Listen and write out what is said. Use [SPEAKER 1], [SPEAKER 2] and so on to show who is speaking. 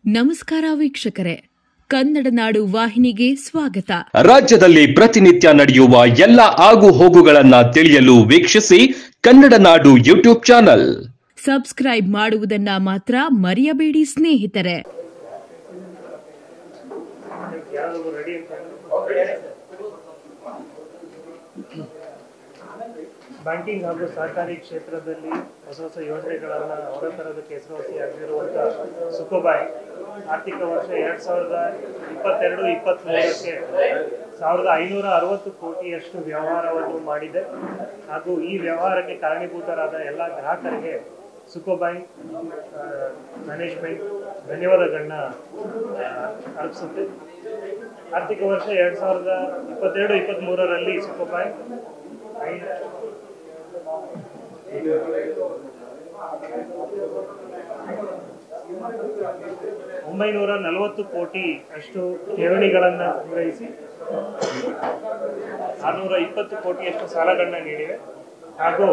[SPEAKER 1] ನಮಸ್ಕಾರ ವೀಕ್ಷಕರೇ ಕನ್ನಡ ನಾಡು ವಾಹಿನಿಗೆ ಸ್ವಾಗತ
[SPEAKER 2] ರಾಜ್ಯದಲ್ಲಿ ಪ್ರತಿನಿತ್ಯ ನಡೆಯುವ ಎಲ್ಲ ಆಗು ಹೋಗುಗಳನ್ನ ತಿಳಿಯಲು ವೀಕ್ಷಿಸಿ ಕನ್ನಡ ನಾಡು ಯೂಟ್ಯೂಬ್ ಚಾನಲ್
[SPEAKER 1] ಸಬ್ಸ್ಕ್ರೈಬ್ ಮಾಡುವುದನ್ನ ಮಾತ್ರ ಮರೆಯಬೇಡಿ ಸ್ನೇಹಿತರೆ
[SPEAKER 3] ಬ್ಯಾಂಕಿಂಗ್ ಹಾಗೂ ಸಹಕಾರಿ ಕ್ಷೇತ್ರದಲ್ಲಿ ಹೊಸ ಹೊಸ ಯೋಜನೆಗಳನ್ನು ಹೊರತರೋದಕ್ಕೆ ಹೆಸರುವಾಸಿಯಾಗಿರುವಂಥ ಸುಖೋಬಾಯ್ ಆರ್ಥಿಕ ವರ್ಷ ಎರಡು ಸಾವಿರದ ಇಪ್ಪತ್ತೆರಡು ಇಪ್ಪತ್ತ್ಮೂರಕ್ಕೆ ಸಾವಿರದ ಐನೂರ ಅರವತ್ತು ಕೋಟಿಯಷ್ಟು ವ್ಯವಹಾರವನ್ನು ಮಾಡಿದೆ ಹಾಗೂ ಈ ವ್ಯವಹಾರಕ್ಕೆ ಕಾರಣೀಭೂತರಾದ ಎಲ್ಲ ಗ್ರಾಹಕರಿಗೆ ಸುಖೋಬಾಯ್ ಮ್ಯಾನೇಜ್ಮೆಂಟ್ ಧನ್ಯವಾದಗಳನ್ನ ಆ, ಅರ್ಪಿಸುತ್ತೆ ಆರ್ಥಿಕ ವರ್ಷ ಎರಡು ಸಾವಿರದ ಇಪ್ಪತ್ತೆರಡು ಇಪ್ಪತ್ತ್ಮೂರರಲ್ಲಿ ಸುಖೋಬಾಯ್ ಐ ಒಂಬೈನೂರ ನಲವತ್ತು ಕೋಟಿ ಅಷ್ಟು ಠೇವಣಿಗಳನ್ನು ಸಂಗ್ರಹಿಸಿ ಆರುನೂರ ಇಪ್ಪತ್ತು ಕೋಟಿಯಷ್ಟು ಸಾಲಗಳನ್ನ ನೀಡಿವೆ ಹಾಗೂ